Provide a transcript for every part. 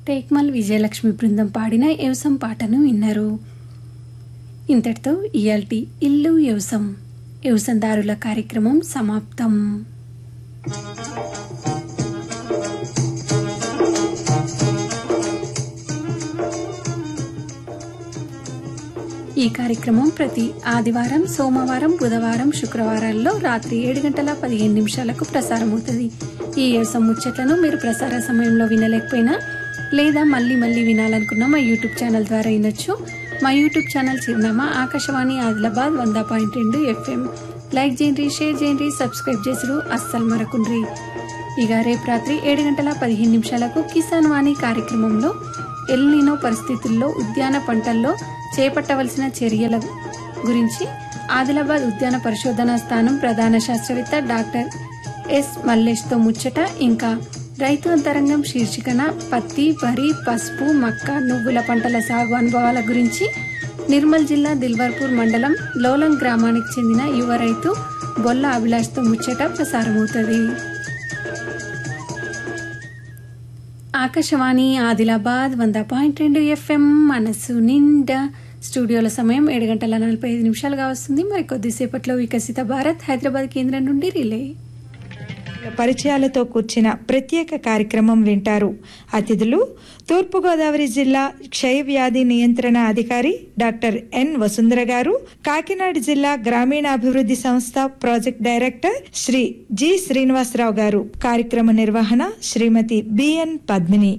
టేక్మల్ విజయలక్ష్మి బృందం పాడిన వ్యవసం పాటను విన్నారు ఇంతటితో ఇయాల్టి ఇల్లు వ్యవసం వ్యవసందారుల కార్యక్రమం సమాప్తం ఈ కార్యక్రమం ప్రతి ఆదివారం సోమవారం బుధవారం శుక్రవారాల్లో రాత్రి ఏడు గంటల పదిహేను నిమిషాలకు ప్రసారమవుతుంది ఈ వ్యవసాయ ముచ్చట్లను మీరు ప్రసార సమయంలో వినలేకపోయినా లేదా మళ్ళీ మళ్ళీ వినాలనుకున్న మా యూట్యూబ్ ఛానల్ ద్వారా వినొచ్చు మా యూట్యూబ్ ఛానల్ చిరునామా ఆకాశవాణి ఆదిలాబాద్ వంద పాయింట్ రెండు ఎఫ్ఎం లైక్ చేయండి షేర్ చేయండి సబ్స్క్రైబ్ చేసుడు అస్సలు మరకుండ్రి ఇక రేపు రాత్రి ఏడు గంటల పదిహేను నిమిషాలకు కిసాన్ వాణి కార్యక్రమంలో ఎల్నినో పరిస్థితుల్లో ఉద్యాన పంటల్లో చేపట్టవలసిన చర్యల గురించి ఆదిలాబాద్ ఉద్యాన పరిశోధనా స్థానం ప్రధాన శాస్త్రవేత్త డాక్టర్ ఎస్ మల్లేష్తో ముచ్చట ఇంకా రైతు అంతరంగం శీర్షికన పత్తి వరి పసుపు మక్క నువ్వుల పంటల సాగు అనుభవాల గురించి నిర్మల్ జిల్లా దిల్వర్పూర్ మండలం లోలం గ్రామానికి చెందిన యువ రైతు బొల్ల అభిలాష్తో ముచ్చట ప్రసారమవుతుంది ఆకాశవాణి ఆదిలాబాద్ వంద పాయింట్ రెండు ఎఫ్ఎం మనసు నిండా స్టూడియోల సమయం ఏడు గంటల నలభై ఐదు నిమిషాలుగా వస్తుంది మరి కొద్దిసేపట్లో వికసిత భారత్ హైదరాబాద్ కేంద్రం నుండి రిలే పరిచయాలతో కూర్చిన ప్రత్యేక కార్యక్రమం వింటారు అతిథులు తూర్పుగోదావరి జిల్లా క్షయ వ్యాధి నియంత్రణ అధికారి డాక్టర్ ఎన్ వసుంధర గారు కాకినాడ జిల్లా గ్రామీణాభివృద్ధి సంస్థ project director Shri G Srinivasarao గారు కార్యక్రమ నిర్వహణ శ్రీమతి బిఎన్ పద్మిని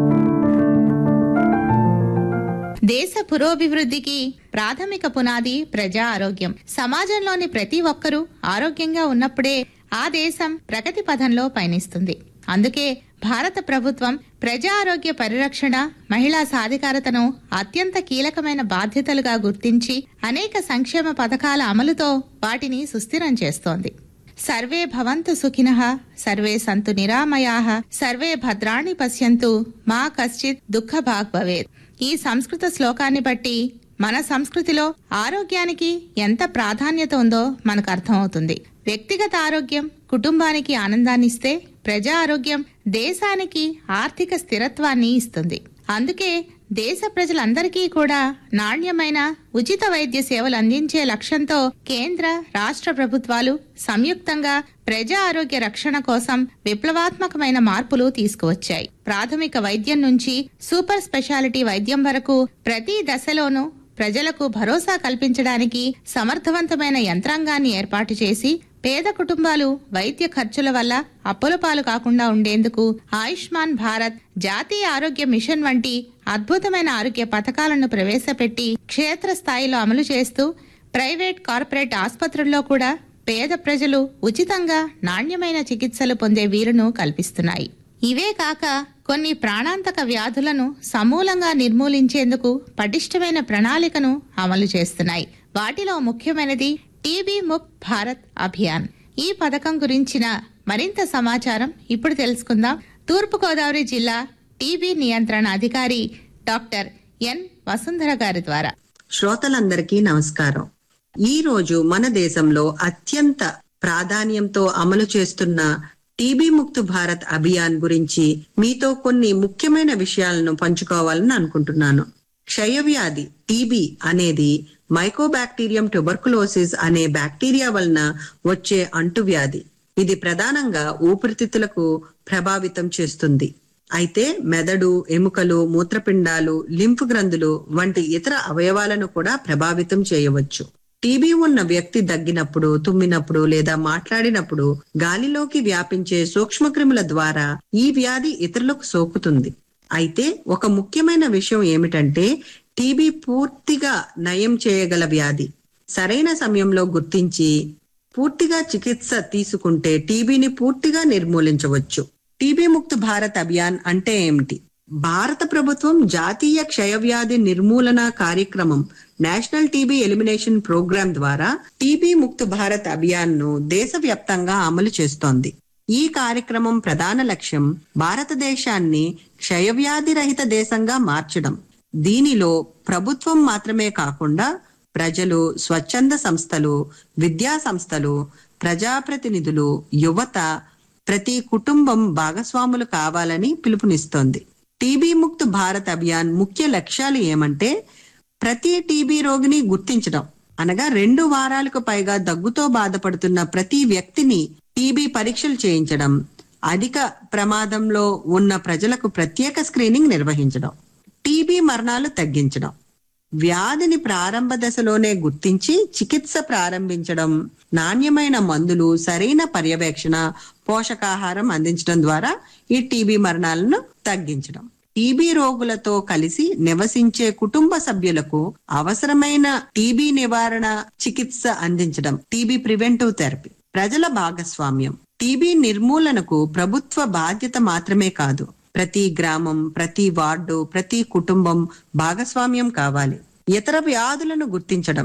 దేశ పురోభివృద్ధికి ప్రాథమిక పునాది ప్రజా ఆరోగ్యం సమాజంలోని ప్రతి ఒక్కరూ ఆరోగ్యంగా ఉన్నప్పుడే ఆ దేశం ప్రగతి పథంలో పయనిస్తుంది అందుకే భారత ప్రభుత్వం ప్రజా ఆరోగ్య పరిరక్షణ మహిళా సాధికారతను అత్యంత కీలకమైన బాధ్యతలుగా గుర్తించి అనేక సంక్షేమ పథకాల అమలుతో వాటిని సుస్థిరం చేస్తోంది సర్వే భవంతు సుఖినః సర్వే సంతు నిరామయాః సర్వే భద్రాణి పశ్యంతు మా కశ్చిత్ దుఃఖ భాగ్ భవేత్ ఈ సంస్కృత శ్లోకాన్ని బట్టి మన సంస్కృతిలో ఆరోగ్యానికి ఎంత ప్రాధాన్యత ఉందో మనకు అర్థమవుతుంది వ్యక్తిగత ఆరోగ్యం కుటుంబానికి ఆనందాన్ని ఇస్తే ప్రజా ఆరోగ్యం దేశానికి ఆర్థిక స్థిరత్వాన్ని ఇస్తుంది అందుకే దేశ ప్రజలందరికీ కూడా నాణ్యమైన ఉచిత వైద్య సేవలు అందించే లక్ష్యంతో కేంద్ర రాష్ట్ర ప్రభుత్వాలు సంయుక్తంగా ప్రజా ఆరోగ్య రక్షణ కోసం విప్లవాత్మకమైన మార్పులు తీసుకువచ్చాయి ప్రాథమిక వైద్యం నుంచి సూపర్ స్పెషాలిటీ వైద్యం వరకు ప్రతి దశలోనూ ప్రజలకు భరోసా కల్పించడానికి సమర్థవంతమైన యంత్రాంగాన్ని ఏర్పాటు చేసి పేద కుటుంబాలు వైద్య ఖర్చుల వల్ల అప్పుల పాలు కాకుండా ఉండేందుకు ఆయుష్మాన్ భారత్ జాతీయ ఆరోగ్య మిషన్ వంటి అద్భుతమైన ఆరోగ్య పథకాలను ప్రవేశపెట్టి క్షేత్రస్థాయిలో అమలు చేస్తూ ప్రైవేట్ కార్పొరేట్ ఆసుపత్రుల్లో కూడా పేద ప్రజలు ఉచితంగా నాణ్యమైన చికిత్సలు పొందే వీలును కల్పిస్తున్నాయి ఇవే కాక కొన్ని ప్రాణాంతక వ్యాధులను సమూలంగా నిర్మూలించేందుకు పటిష్టమైన ప్రణాళికను అమలు చేస్తున్నాయి వాటిలో ముఖ్యమైనది టీబీ ముక్త్ భారత్ అభియాన్ ఈ పథకం గురించిన మరింత సమాచారం ఇప్పుడు తెలుసుకుందాం తూర్పుగోదావరి జిల్లా టీబీ నియంత్రణ అధికారి డాక్టర్ ఎన్ వసుంధర గారి ద్వారా శ్రోతలందరికీ నమస్కారం ఈ రోజు మన దేశంలో అత్యంత ప్రాధాన్యంతో అమలు చేస్తున్న టీబీ ముక్త్ భారత్ అభియాన్ గురించి మీతో కొన్ని ముఖ్యమైన విషయాలను పంచుకోవాలని అనుకుంటున్నాను క్షయవ్యాధి టీబీ అనేది మైకోబాక్టీరియం ట్యూబర్కులోసిస్ అనే బ్యాక్టీరియా వలన వచ్చే అంటువ్యాధి ఇది ప్రధానంగా ఊపిరితిత్తులకు ప్రభావితం చేస్తుంది అయితే మెదడు ఎముకలు మూత్రపిండాలు లింఫ్ గ్రంథులు వంటి ఇతర అవయవాలను కూడా ప్రభావితం చేయవచ్చు టీబీ ఉన్న వ్యక్తి దగ్గినప్పుడు తుమ్మినప్పుడు లేదా మాట్లాడినప్పుడు గాలిలోకి వ్యాపించే సూక్ష్మక్రిముల ద్వారా ఈ వ్యాధి ఇతరులకు సోకుతుంది అయితే ఒక ముఖ్యమైన విషయం ఏమిటంటే టీబీ పూర్తిగా నయం చేయగల వ్యాధి సరైన సమయంలో గుర్తించి పూర్తిగా చికిత్స తీసుకుంటే టీబీని పూర్తిగా నిర్మూలించవచ్చు టీబీ ముక్త్ భారత్ అభియాన్ అంటే ఏమిటి భారత ప్రభుత్వం జాతీయ క్షయవ్యాధి నిర్మూలన కార్యక్రమం నేషనల్ టీబీ ఎలిమినేషన్ ప్రోగ్రాం ద్వారా టీబీ ముక్త్ భారత్ అభియాన్ ను దేశవ్యాప్తంగా అమలు చేస్తోంది ఈ కార్యక్రమం ప్రధాన లక్ష్యం భారతదేశాన్ని క్షయవ్యాధి రహిత దేశంగా మార్చడం దీనిలో ప్రభుత్వం మాత్రమే కాకుండా ప్రజలు స్వచ్ఛంద సంస్థలు విద్యా సంస్థలు ప్రజాప్రతినిధులు యువత ప్రతి కుటుంబం భాగస్వాములు కావాలని పిలుపునిస్తోంది టీబీ ముక్త్ భారత్ అభియాన్ ముఖ్య లక్ష్యాలు ఏమంటే ప్రతి టీబీ రోగిని గుర్తించడం అనగా రెండు వారాలకు పైగా దగ్గుతో బాధపడుతున్న ప్రతి వ్యక్తిని టీబీ పరీక్షలు చేయించడం అధిక ప్రమాదంలో ఉన్న ప్రజలకు ప్రత్యేక స్క్రీనింగ్ నిర్వహించడం టీబీ మరణాలు తగ్గించడం వ్యాధిని ప్రారంభ దశలోనే గుర్తించి చికిత్స ప్రారంభించడం నాణ్యమైన మందులు సరైన పర్యవేక్షణ పోషకాహారం అందించడం ద్వారా ఈ టీబీ మరణాలను తగ్గించడం టీబీ రోగులతో కలిసి నివసించే కుటుంబ సభ్యులకు అవసరమైన టీబీ నివారణ చికిత్స అందించడం టీబీ ప్రివెంటివ్ థెరపీ ప్రజల భాగస్వామ్యం టీబీ నిర్మూలనకు ప్రభుత్వ బాధ్యత మాత్రమే కాదు ప్రతి గ్రామం ప్రతి వార్డు ప్రతి కుటుంబం భాగస్వామ్యం కావాలి ఇతర వ్యాధులను గుర్తించడం